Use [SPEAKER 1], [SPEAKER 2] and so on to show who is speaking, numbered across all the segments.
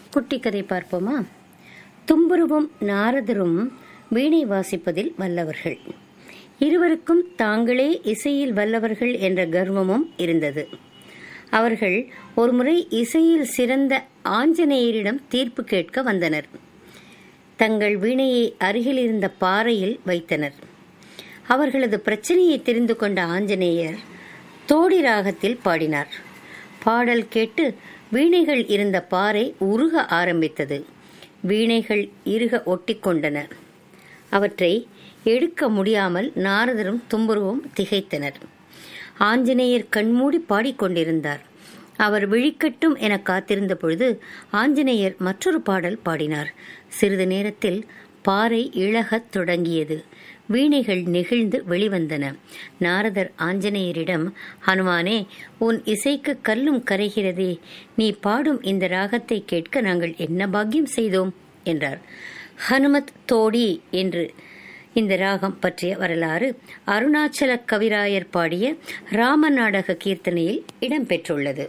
[SPEAKER 1] குட்டி கதை பார்ப்போமா தும்புருவும் நாரதரும் வீணை வாசிப்பதில் வல்லவர்கள் இருவருக்கும் தாங்களே இசையில் வல்லவர்கள் என்ற கர்வமும் இருந்தது அவர்கள் ஒருமுறை இசையில் சிறந்த ஆஞ்சநேயரிடம் தீர்ப்பு கேட்க வந்தனர் தங்கள் வீணையை அருகில் இருந்த பாறையில் வைத்தனர் அவர்களது பிரச்சனையை தெரிந்து கொண்ட ஆஞ்சநேயர் தோடி ராகத்தில் பாடினார் பாடல் கேட்டு வீணைகள் இருந்த பாறை உருக ஆரம்பித்தது வீணைகள் இறுக ஒட்டிக்கொண்டன அவற்றை எடுக்க முடியாமல் நாரதரும் தும்புருவும் திகைத்தனர் ஆஞ்சநேயர் கண்மூடி பாடிக்கொண்டிருந்தார் அவர் விழிக்கட்டும் என காத்திருந்த பொழுது ஆஞ்சநேயர் மற்றொரு பாடல் பாடினார் சிறிது நேரத்தில் பாறை இழகத் தொடங்கியது வீணைகள் நெகிழ்ந்து வெளிவந்தன நாரதர் ஆஞ்சநேயரிடம் ஹனுமானே உன் இசைக்கு கல்லும் கரைகிறதே நீ பாடும் இந்த ராகத்தை கேட்க நாங்கள் என்ன பாக்கியம் செய்தோம் என்றார் ஹனுமத் தோடி என்று இந்த ராகம் பற்றிய வரலாறு அருணாச்சல கவிராயர் பாடிய ராம நாடக கீர்த்தனையில் இடம்பெற்றுள்ளது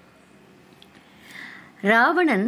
[SPEAKER 1] ராவணன்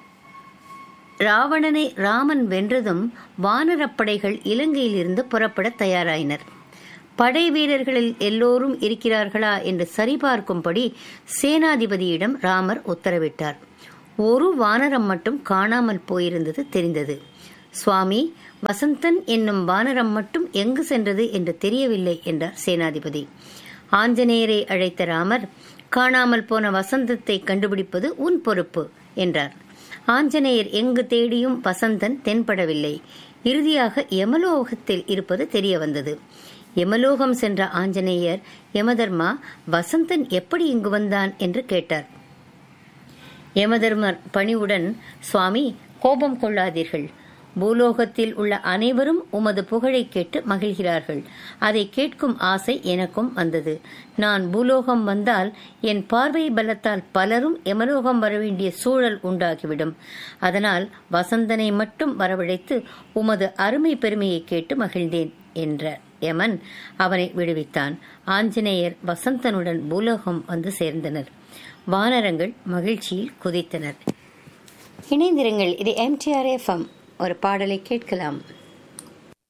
[SPEAKER 1] ராவணனை ராமன் வென்றதும் வானரப்படைகள் இலங்கையிலிருந்து புறப்பட தயாராயினர் படை வீரர்களில் எல்லோரும் இருக்கிறார்களா என்று சரிபார்க்கும்படி சேனாதிபதியிடம் ராமர் உத்தரவிட்டார் ஒரு வானரம் மட்டும் காணாமல் போயிருந்தது தெரிந்தது சுவாமி வசந்தன் என்னும் வானரம் மட்டும் எங்கு சென்றது என்று தெரியவில்லை என்றார் சேனாதிபதி ஆஞ்சநேயரை அழைத்த ராமர் காணாமல் போன வசந்தத்தை கண்டுபிடிப்பது உன் பொறுப்பு என்றார் ஆஞ்சநேயர் எங்கு தேடியும் வசந்தன் தென்படவில்லை இறுதியாக யமலோகத்தில் இருப்பது தெரிய வந்தது யமலோகம் சென்ற ஆஞ்சநேயர் யமதர்மா வசந்தன் எப்படி இங்கு வந்தான் என்று கேட்டார் யமதர்மர் பணிவுடன் சுவாமி கோபம் கொள்ளாதீர்கள் பூலோகத்தில் உள்ள அனைவரும் உமது புகழை கேட்டு மகிழ்கிறார்கள் அதை கேட்கும் ஆசை எனக்கும் வந்தது நான் பூலோகம் வந்தால் என் பார்வை பலத்தால் பலரும் எமலோகம் வரவேண்டிய சூழல் உண்டாகிவிடும் அதனால் வசந்தனை மட்டும் வரவழைத்து உமது அருமை பெருமையை கேட்டு மகிழ்ந்தேன் என்ற யமன் அவனை விடுவித்தான் ஆஞ்சநேயர் வசந்தனுடன் பூலோகம் வந்து சேர்ந்தனர் வானரங்கள் மகிழ்ச்சியில் குதித்தனர் இணைந்திருங்கள் இது எம்டிஆர் எஃப்எம் ஒரு பாடலை கேட்கலாம்